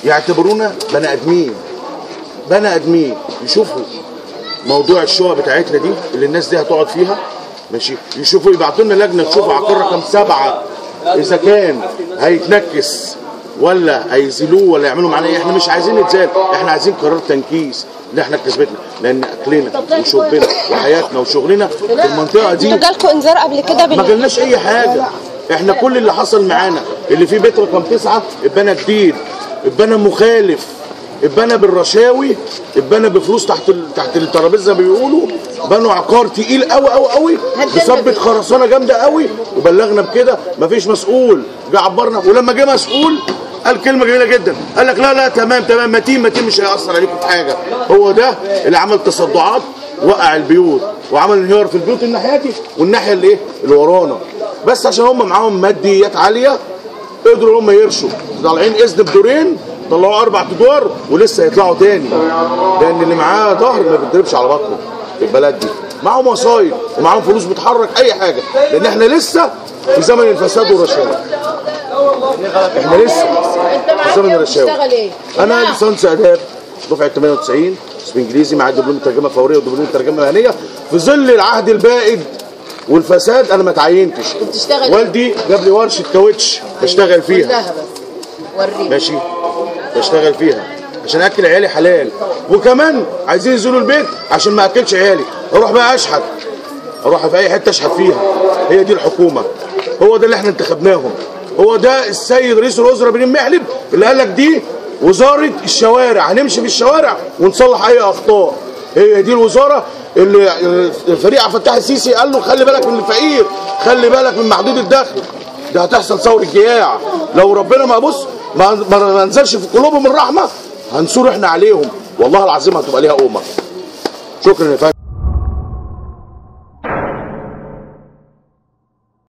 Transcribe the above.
يعتبرونا بني ادمين بني ادمين يشوفوا موضوع الشقق بتاعتنا دي اللي الناس دي هتقعد فيها ماشي يشوفوا يبعتوا لنا لجنه تشوفوا عقار رقم سبعه اذا كان هيتنكس ولا هيزيلوه ولا يعملوا معانا ايه احنا مش عايزين نتزال احنا عايزين قرار تنكيس اللي احنا كسبتنا لان اكلنا وشربنا وحياتنا وشغلنا في المنطقه دي انتوا جالكوا انذار قبل كده ما بال... جالناش اي حاجه احنا كل اللي حصل معانا اللي فيه بيت رقم تسعه اتبنى جديد اتبنى مخالف اتبنى بالرشاوي اتبنى بفلوس تحت ال... تحت الترابيزه زي ما بيقولوا بنوا عقار تقيل قوي قوي قوي بصبة خرسانه جامده قوي وبلغنا بكده مفيش مسؤول جه عبرنا ولما جه مسؤول قال كلمه جميله جدا قال لك لا لا تمام تمام متين متين مش هيأثر عليكم في حاجه هو ده اللي عمل تصدعات وقع البيوت وعمل انهيار في البيوت الناحيتي والناحيه اللي ايه اللي ورانا بس عشان هم معاهم ماديات عاليه قدروا هم يرشوا طالعين اذن بدورين طلعوا اربع ادوار ولسه يطلعوا تاني لان اللي معاه ظهر ما بيتضربش على بطنه في البلد دي معاهم وسايط ومعاهم فلوس بتحرك اي حاجه لان احنا لسه في زمن الفساد والرشاوى احنا لسه في زمن الرشاوى بتشتغل ايه؟ انا ليسانس اداب دفعه 98 اسم انجليزي مع دبلوم ترجمه فوريه ودبلوم ترجمه مهنيه في ظل العهد البائد والفساد انا ما اتعينتش بتشتغل ايه؟ والدي جاب لي ورشه كاوتش بشتغل فيها كلها بس وريني ماشي بشتغل فيها عشان اكل عيالي حلال وكمان عايزين ينزلوا البيت عشان ما اكلش عيالي اروح بقى اشحت اروح في اي حته اشحت فيها هي دي الحكومه هو ده اللي احنا انتخبناهم هو ده السيد رئيس الوزراء بن محلب اللي قال لك دي وزاره الشوارع هنمشي في الشوارع ونصلح اي اخطاء هي دي الوزاره اللي الفريق عبد الفتاح السيسي قال له خلي بالك من الفقير خلي بالك من محدود الدخل ده هتحصل ثوره جياع لو ربنا ما بص ما, ما, ما نزلش في قلوبهم الرحمه هنصور احنا عليهم والله العظيم هتبقى ليها قومه شكرا يا فندم